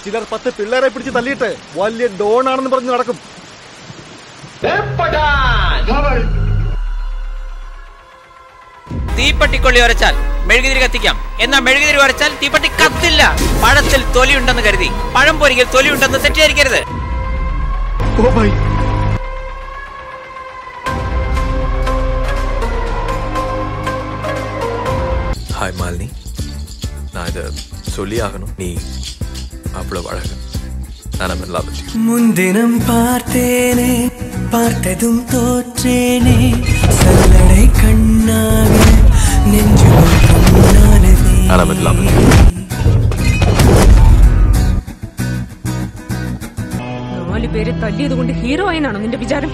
ചിലർ പത്ത് പിള്ളേരെ പിടിച്ച് തല്ലിയിട്ട് വലിയ ഡോൺ ആണെന്ന് പറഞ്ഞ് നടക്കും തീപ്പട്ടിക്കൊള്ളി ഉരച്ചാൽ മെഴുകുതിരി കത്തിക്കാം എന്നാൽ മെഴുകുതിരി ഉരച്ചാൽ തീപ്പട്ടി കത്തില്ല പഴത്തിൽ തൊലിയുണ്ടെന്ന് കരുതി പഴം പൊരിക്കൽ തൊലിയുണ്ടെന്ന് തെറ്റിദ്ധരിക്കരുത് ഓ ബൈ ஹாய் மாலினி நான் இதை சொல்லி ஆகணும் நீ அவ்வளோ அழகு நான் நம்ம லவ் யூ முன்தினம் பார்த்தேனே பார்த்ததும் தோற்றேனே சல்லடை கண்ணாக நெஞ்சுக்குள் பொன்னானதே நான் நம்ம லவ் யூ നാല് പേരെ തല്ലിയത് കൊണ്ട് ഹീറോ ആയെന്നാണോ നിന്റെ വിചാരം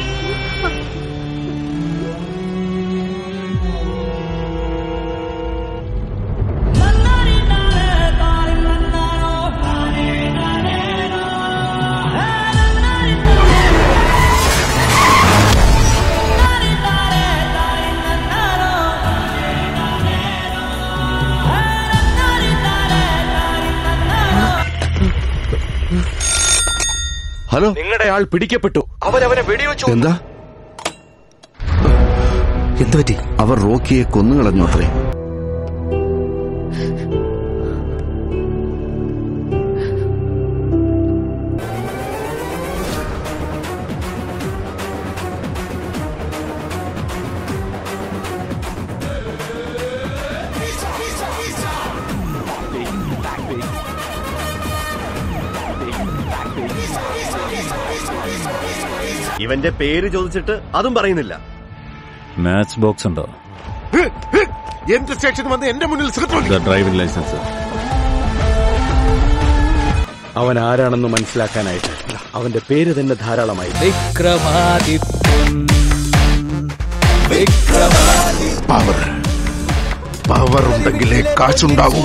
ഹലോ നിങ്ങളുടെ ആൾ പിടിക്കപ്പെട്ടു അവരവനെ വെടിവെച്ചു എന്താ എന്തുപറ്റി അവർ റോക്കിയെ കൊന്നുകളഞ്ഞു അത്രേ ഇവന്റെ പേര് ചോദിച്ചിട്ട് അതും പറയുന്നില്ല മാച്ച് ബോക്സ് ഉണ്ടോ എന്റെ സ്റ്റേഷൻ വന്ന് എന്റെ മുന്നിൽ ഡ്രൈവിംഗ് ലൈസൻസ് അവൻ ആരാണെന്ന് മനസ്സിലാക്കാനായിട്ട് അവന്റെ പേര് തന്നെ ധാരാളമായി പവർ പവർ ഉണ്ടെങ്കിലേ കാശുണ്ടാകൂ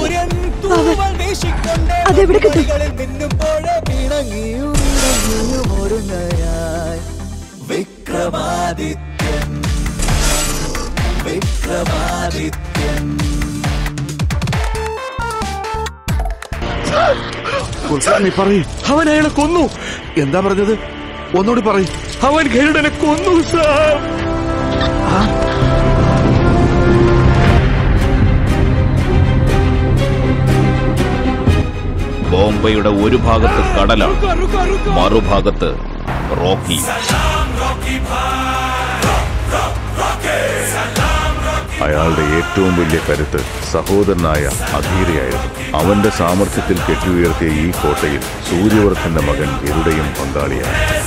അതെവിടെ കിട്ടും നീ പറയൂ അവൻ അയാളെ കൊന്നു എന്താ പറഞ്ഞത് ഒന്നുകൂടി പറയൂ അവൻ ഗരുഡനെ കൊന്നു സാർ ബോംബെയുടെ ഒരു ഭാഗത്ത് കടലാണ് മറുഭാഗത്ത് റോക്കി അയാളുടെ ഏറ്റവും വലിയ കരുത്ത് സഹോദരനായ അധീരയായിരുന്നു അവന്റെ സാമർഥ്യത്തിൽ കെട്ടിയുയർത്തിയ ഈ കോട്ടയിൽ സൂര്യവർദ്ധന്റെ മകൻ ഗരുഡയും പങ്കാളിയാണ്